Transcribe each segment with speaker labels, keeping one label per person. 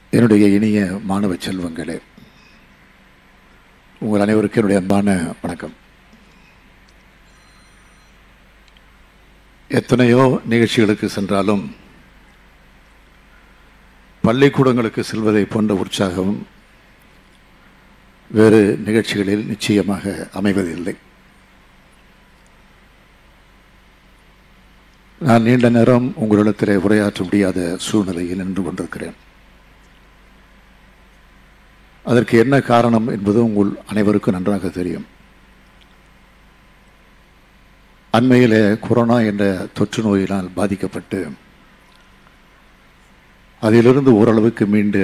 Speaker 1: என்னுடைய இனிய மாணவ செல்வங்களே உங்கள் அனைவருக்கும் என்னுடைய அன்பான வணக்கம் எத்தனையோ நிகழ்ச்சிகளுக்கு சென்றாலும் பள்ளிக்கூடங்களுக்கு செல்வதை போன்ற உற்சாகம் வேறு நிகழ்ச்சிகளில் நிச்சயமாக அமைவதில்லை நான் நீண்ட நேரம் உங்களிடத்திலே உரையாற்ற முடியாத சூழ்நிலையில் நின்று கொண்டிருக்கிறேன் அதற்கு என்ன காரணம் என்பது உங்கள் அனைவருக்கும் நன்றாக தெரியும் அண்மையிலே கொரோனா என்ற தொற்று நோயினால் பாதிக்கப்பட்டு அதிலிருந்து ஓரளவுக்கு மீண்டு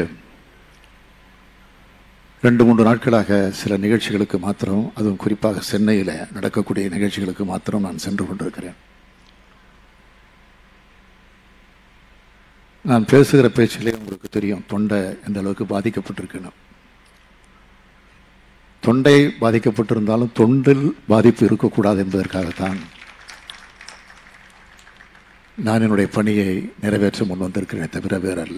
Speaker 1: ரெண்டு மூன்று நாட்களாக சில நிகழ்ச்சிகளுக்கு மாத்திரம் அதுவும் குறிப்பாக சென்னையில் நடக்கக்கூடிய நிகழ்ச்சிகளுக்கு மாத்திரம் நான் சென்று கொண்டிருக்கிறேன் நான் பேசுகிற பேச்சிலே உங்களுக்கு தெரியும் தொண்டை எந்த அளவுக்கு பாதிக்கப்பட்டிருக்குன்னு தொண்டை பாதிக்கப்பட்டிருந்தாலும் தொண்டில் பாதிப்பு இருக்கக்கூடாது என்பதற்காகத்தான் நான் என்னுடைய பணியை நிறைவேற்ற முன் வந்திருக்கிறேன் தவிர வேறல்ல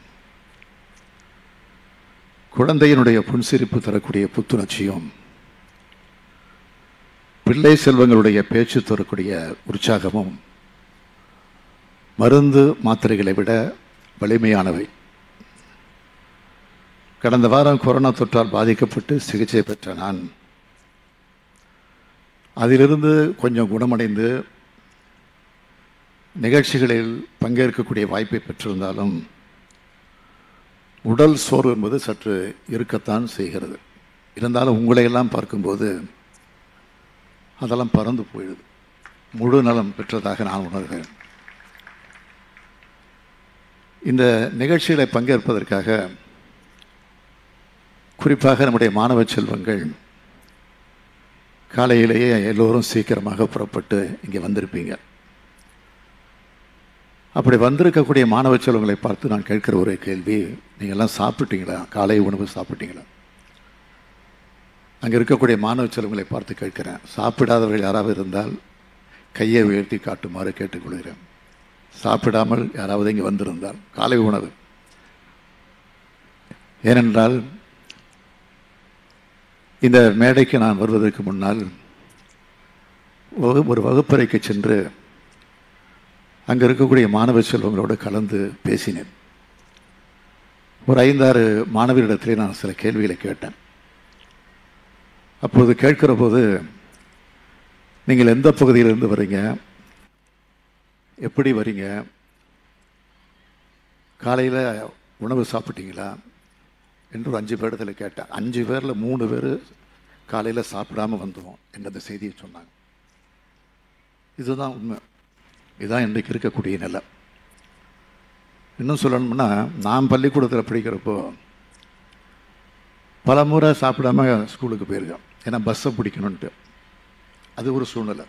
Speaker 1: குழந்தையினுடைய புன்சிரிப்பு தரக்கூடிய புத்துணர்ச்சியும் பிள்ளை செல்வங்களுடைய பேச்சு தரக்கூடிய உற்சாகமும் மருந்து மாத்திரைகளை விட வலிமையானவை கடந்த வாரம் கொரோனா தொற்றால் பாதிக்கப்பட்டு சிகிச்சை பெற்ற நான் அதிலிருந்து கொஞ்சம் குணமடைந்து நிகழ்ச்சிகளில் பங்கேற்கக்கூடிய வாய்ப்பை பெற்றிருந்தாலும் உடல் சோர்வு என்பது சற்று இருக்கத்தான் செய்கிறது இருந்தாலும் உங்களையெல்லாம் பார்க்கும்போது அதெல்லாம் பறந்து போயிடுது முழு நலம் பெற்றதாக நான் உணர்கிறேன் இந்த நிகழ்ச்சிகளை பங்கேற்பதற்காக குறிப்பாக நம்முடைய மாணவ செல்வங்கள் காலையிலேயே எல்லோரும் சீக்கிரமாக புறப்பட்டு இங்கே வந்திருப்பீங்க அப்படி வந்திருக்கக்கூடிய மாணவ செல்வங்களை பார்த்து நான் கேட்கிற ஒரே கேள்வி நீங்கள்லாம் சாப்பிட்டீங்களா காலை உணவு சாப்பிட்டீங்களா அங்கே இருக்கக்கூடிய மாணவ செல்வங்களை பார்த்து கேட்கிறேன் சாப்பிடாதவர்கள் யாராவது இருந்தால் கையை உயர்த்தி காட்டுமாறு கேட்டுக்கொள்கிறேன் சாப்பிடாமல் யாராவது இங்கே வந்திருந்தால் காலை உணவு ஏனென்றால் இந்த மேடைக்கு நான் வருவதற்கு முன்னால் ஒரு வகுப்பறைக்கு சென்று அங்கே இருக்கக்கூடிய மாணவ செல்வங்களோடு கலந்து பேசினேன் ஒரு ஐந்தாறு மாணவரிடத்திலே நான் சில கேள்விகளை கேட்டேன் அப்போது கேட்கிற போது நீங்கள் எந்த பகுதியிலிருந்து வரீங்க எப்படி வரீங்க காலையில் உணவு சாப்பிட்டீங்களா என்று ஒரு அஞ்சு பேரிடத்தில் கேட்டேன் அஞ்சு பேரில் மூணு பேர் காலையில் சாப்பிடாம வந்தோம் என்ற அந்த செய்தியை சொன்னாங்க இதுதான் உண்மை இதுதான் இன்றைக்கு இருக்கக்கூடிய நிலை இன்னும் சொல்லணும்னா நான் பள்ளிக்கூடத்தில் படிக்கிறப்போ பல முறை சாப்பிடாம ஸ்கூலுக்கு போயிருக்கேன் ஏன்னா பஸ்ஸை பிடிக்கணுன்ட்டு அது ஒரு சூழ்நிலை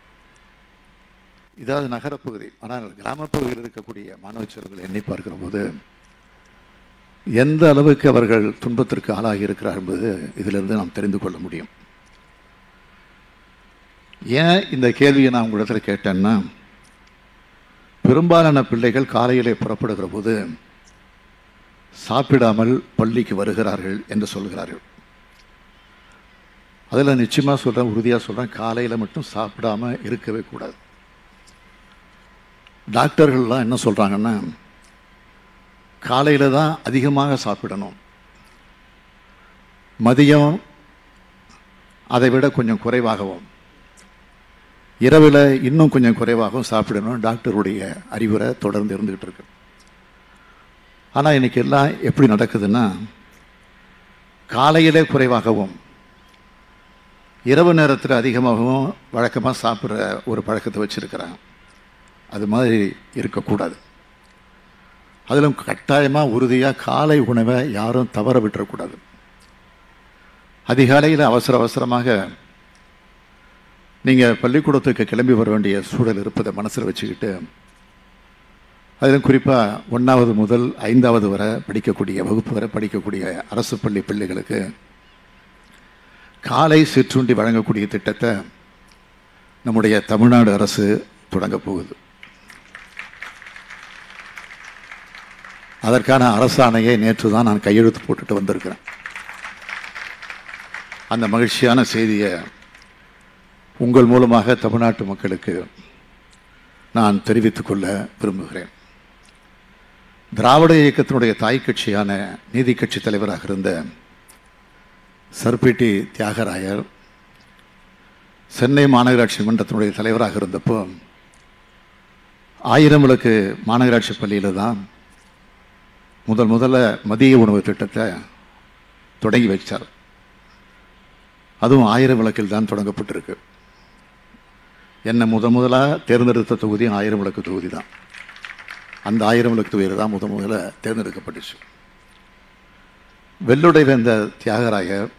Speaker 1: இதாவது நகரப்பகுதி ஆனால் கிராமப்பகுதியில் இருக்கக்கூடிய மாணவ செல்வங்களை எண்ணி பார்க்கிற போது எந்த அளவுக்கு அவர்கள் துன்பத்திற்கு ஆளாகி இருக்கிறார் என்பது இதிலிருந்து நாம் தெரிந்து கொள்ள முடியும் ஏன் இந்த கேள்வியை நான் உங்களிடத்தில் கேட்டேன்னா பெரும்பாலான பிள்ளைகள் காலையிலே புறப்படுகிற போது சாப்பிடாமல் பள்ளிக்கு வருகிறார்கள் என்று சொல்கிறார்கள் அதில் நிச்சயமாக சொல்கிறேன் உறுதியாக சொல்கிறேன் காலையில் மட்டும் சாப்பிடாம இருக்கவே கூடாது டாக்டர்கள்லாம் என்ன சொல்கிறாங்கன்னா காலையில் தான் அதிகமாக சாப்பிடணும் மதியம் அதை விட கொஞ்சம் குறைவாகவும் இரவில் இன்னும் கொஞ்சம் குறைவாகவும் சாப்பிடணும் டாக்டருடைய அறிவுரை தொடர்ந்து இருந்துக்கிட்டு இருக்கு ஆனால் இன்னைக்கு எல்லாம் எப்படி நடக்குதுன்னா காலையிலே குறைவாகவும் இரவு நேரத்தில் அதிகமாகவும் வழக்கமாக சாப்பிட்ற ஒரு பழக்கத்தை வச்சுருக்கிறாங்க அது மாதிரி இருக்கக்கூடாது அதிலும் கட்டாயமாக உறுதியாக காலை உணவை யாரும் தவற விட்டுறக்கூடாது அதிகாலையில் அவசர அவசரமாக நீங்கள் பள்ளிக்கூடத்துக்கு கிளம்பி வர வேண்டிய சூழல் இருப்பதை மனசில் வச்சுக்கிட்டு அதிலும் குறிப்பாக ஒன்றாவது முதல் ஐந்தாவது வரை படிக்கக்கூடிய வகுப்பு வரை படிக்கக்கூடிய அரசு பள்ளி பிள்ளைகளுக்கு காலை சிற்றுண்டி வழங்கக்கூடிய திட்டத்தை நம்முடைய தமிழ்நாடு அரசு தொடங்க போகுது அதற்கான அரசாணையை நேற்று தான் நான் கையெழுத்து போட்டுட்டு வந்திருக்கிறேன் அந்த மகிழ்ச்சியான செய்தியை உங்கள் மூலமாக தமிழ்நாட்டு மக்களுக்கு நான் தெரிவித்துக் கொள்ள விரும்புகிறேன் திராவிட இயக்கத்தினுடைய தாய் கட்சியான நீதி கட்சி தலைவராக இருந்த சர்பிட்டி தியாகராயர் சென்னை மாநகராட்சி மன்றத்தினுடைய தலைவராக இருந்தப்போ ஆயிரம் விளக்கு மாநகராட்சி பள்ளியில் தான் முதல் முதல்ல மதிய உணவு திட்டத்தை தொடங்கி வச்சார் அதுவும் ஆயிரம் விளக்கில் தான் தொடங்கப்பட்டிருக்கு என்னை முத முதலாக தேர்ந்தெடுத்த தொகுதி ஆயிரம் விளக்கு தொகுதி தான் அந்த ஆயிரம் விளக்கு தொகுதியில் தான் முத முதல்ல தேர்ந்தெடுக்கப்பட்டுச்சு வெள்ளுடை வேந்த தியாகராயர்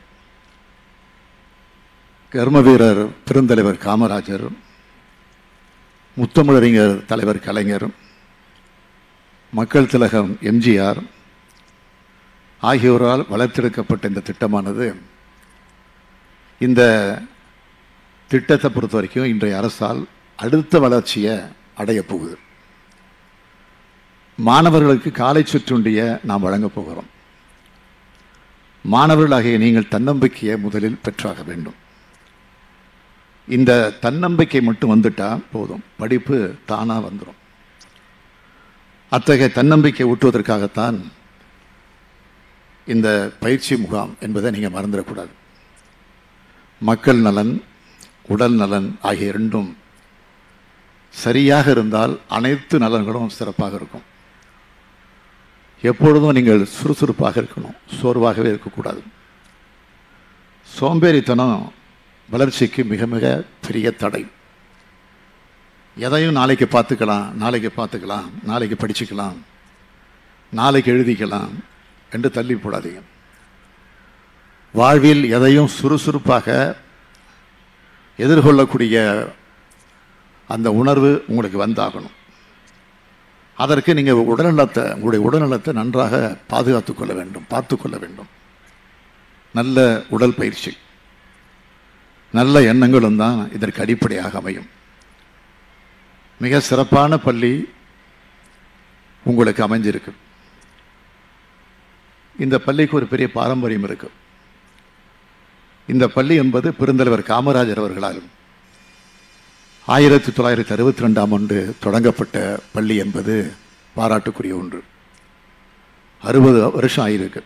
Speaker 1: கர்ம வீரர் பெருந்தலைவர் காமராஜர் முத்தமிழறிஞர் தலைவர் கலைஞர் மக்கள் திலகம் எம்ஜிஆர் ஆகியோரால் வளர்த்தெடுக்கப்பட்ட இந்த திட்டமானது இந்த திட்டத்தை பொறுத்த வரைக்கும் இன்றைய அரசால் அடுத்த வளர்ச்சியை அடையப் போகுது மாணவர்களுக்கு காலை சுற்றுண்டிய நாம் வழங்கப் போகிறோம் மாணவர்களாகிய நீங்கள் தன்னம்பிக்கையை முதலில் பெற்றாக வேண்டும் இந்த தன்னம்பிக்கை மட்டும் வந்துட்டா போதும் படிப்பு தானாக வந்துடும் அத்தகைய தன்னம்பிக்கை ஊட்டுவதற்காகத்தான் இந்த பயிற்சி முகாம் என்பதை நீங்கள் மறந்துடக்கூடாது மக்கள் நலன் உடல் நலன் ஆகிய இரண்டும் சரியாக இருந்தால் அனைத்து நலன்களும் சிறப்பாக இருக்கும் எப்பொழுதும் நீங்கள் சுறுசுறுப்பாக இருக்கணும் சோர்வாகவே இருக்கக்கூடாது சோம்பேறித்தனம் வளர்ச்சிக்கு மிக மிக பெரிய தடை எதையும் நாளைக்கு பார்த்துக்கலாம் நாளைக்கு பார்த்துக்கலாம் நாளைக்கு படிச்சுக்கலாம் நாளைக்கு எழுதிக்கலாம் என்று தள்ளி போடாதீங்க வாழ்வில் எதையும் சுறுசுறுப்பாக எதிர்கொள்ளக்கூடிய அந்த உணர்வு உங்களுக்கு வந்தாகணும் அதற்கு நீங்கள் உடல்நலத்தை உங்களுடைய உடல்நலத்தை நன்றாக பாதுகாத்துக் கொள்ள வேண்டும் பார்த்து கொள்ள வேண்டும் நல்ல உடல் பயிற்சி நல்ல எண்ணங்களும் தான் இதற்கு அடிப்படையாக அமையும் மிக சிறப்பான பள்ளி உங்களுக்கு அமைஞ்சிருக்கு இந்த பள்ளிக்கு ஒரு பெரிய பாரம்பரியம் இருக்கு இந்த பள்ளி என்பது பெருந்தலைவர் காமராஜர் அவர்களால் ஆயிரத்தி தொள்ளாயிரத்தி அறுபத்தி ரெண்டாம் ஆண்டு தொடங்கப்பட்ட பள்ளி என்பது பாராட்டுக்குரிய ஒன்று அறுபது வருஷம் ஆயிருக்கு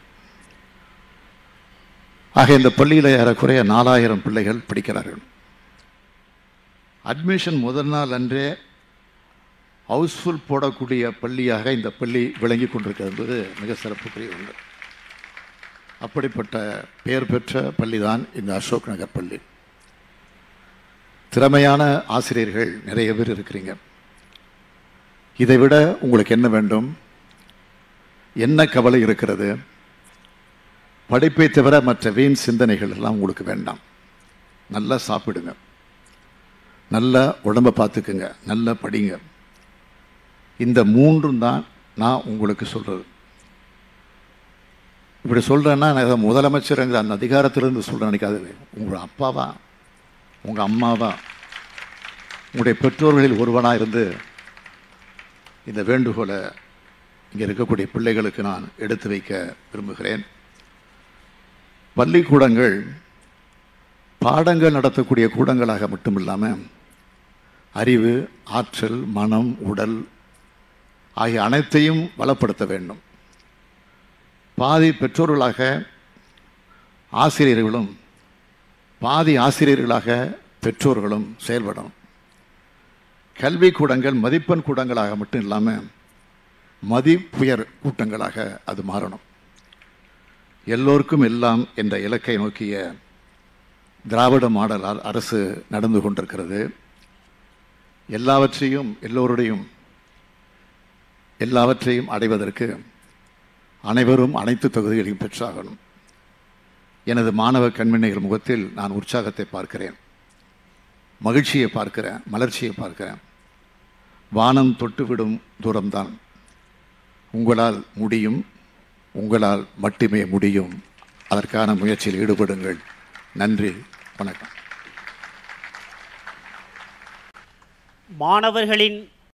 Speaker 1: ஆக இந்த பள்ளியில் ஏறக்குறைய நாலாயிரம் பிள்ளைகள் படிக்கிறார்கள் அட்மிஷன் முதல் நாள் அன்றே ஹவுஸ்ஃபுல் போடக்கூடிய பள்ளியாக இந்த பள்ளி விளங்கி கொண்டிருக்கிறது என்பது மிக சிறப்புக்குரிய ஒன்று அப்படிப்பட்ட பெயர் பெற்ற பள்ளி தான் இந்த அசோக் நகர் பள்ளி திறமையான ஆசிரியர்கள் நிறைய பேர் இருக்கிறீங்க இதை விட உங்களுக்கு என்ன வேண்டும் என்ன கவலை இருக்கிறது படிப்பை தவிர மற்ற வீண் சிந்தனைகள் எல்லாம் உங்களுக்கு வேண்டாம் நல்லா சாப்பிடுங்க நல்லா உடம்பை பார்த்துக்குங்க நல்லா படிங்க இந்த மூன்றும் தான் நான் உங்களுக்கு சொல்கிறது இப்படி சொல்கிறேன்னா நான் ஏதோ முதலமைச்சருங்கிற அந்த அதிகாரத்திலிருந்து சொல்கிறேன் நினைக்காது உங்கள் அப்பாவா உங்கள் அம்மாவா உங்களுடைய பெற்றோர்களில் ஒருவனாக இருந்து இந்த வேண்டுகோளை இங்கே இருக்கக்கூடிய பிள்ளைகளுக்கு நான் எடுத்து வைக்க விரும்புகிறேன் பள்ளிக்கூடங்கள் பாடங்கள் நடத்தக்கூடிய கூடங்களாக மட்டும் இல்லாமல் அறிவு ஆற்றல் மனம் உடல் ஆகிய அனைத்தையும் வளப்படுத்த வேண்டும் பாதி பெற்றோர்களாக ஆசிரியர்களும் பாதி ஆசிரியர்களாக பெற்றோர்களும் செயல்படணும் கல்வி கூடங்கள் மதிப்பெண் கூடங்களாக மட்டும் இல்லாமல் மதிப்புயர் கூட்டங்களாக அது மாறணும் எல்லோருக்கும் எல்லாம் என்ற இலக்கை நோக்கிய திராவிட மாடல் அ- அரசு நடந்து கொண்டிருக்கிறது எல்லாவற்றையும் எல்லோருடையும் எல்லாவற்றையும் அடைவதற்கு அனைவரும் அனைத்து தகுதிகளையும் பெற்றாகணும் எனது மாணவ கண்மணிகள் முகத்தில் நான் உற்சாகத்தை பார்க்கிறேன் மகிழ்ச்சியை பார்க்கிறேன் மலர்ச்சியை பார்க்கிறேன் வானம் தொட்டுவிடும் தூரம்தான் உங்களால் முடியும் உங்களால் மட்டுமே முடியும் அதற்கான முயற்சியில் ஈடுபடுங்கள் நன்றி வணக்கம்
Speaker 2: மாணவர்களின்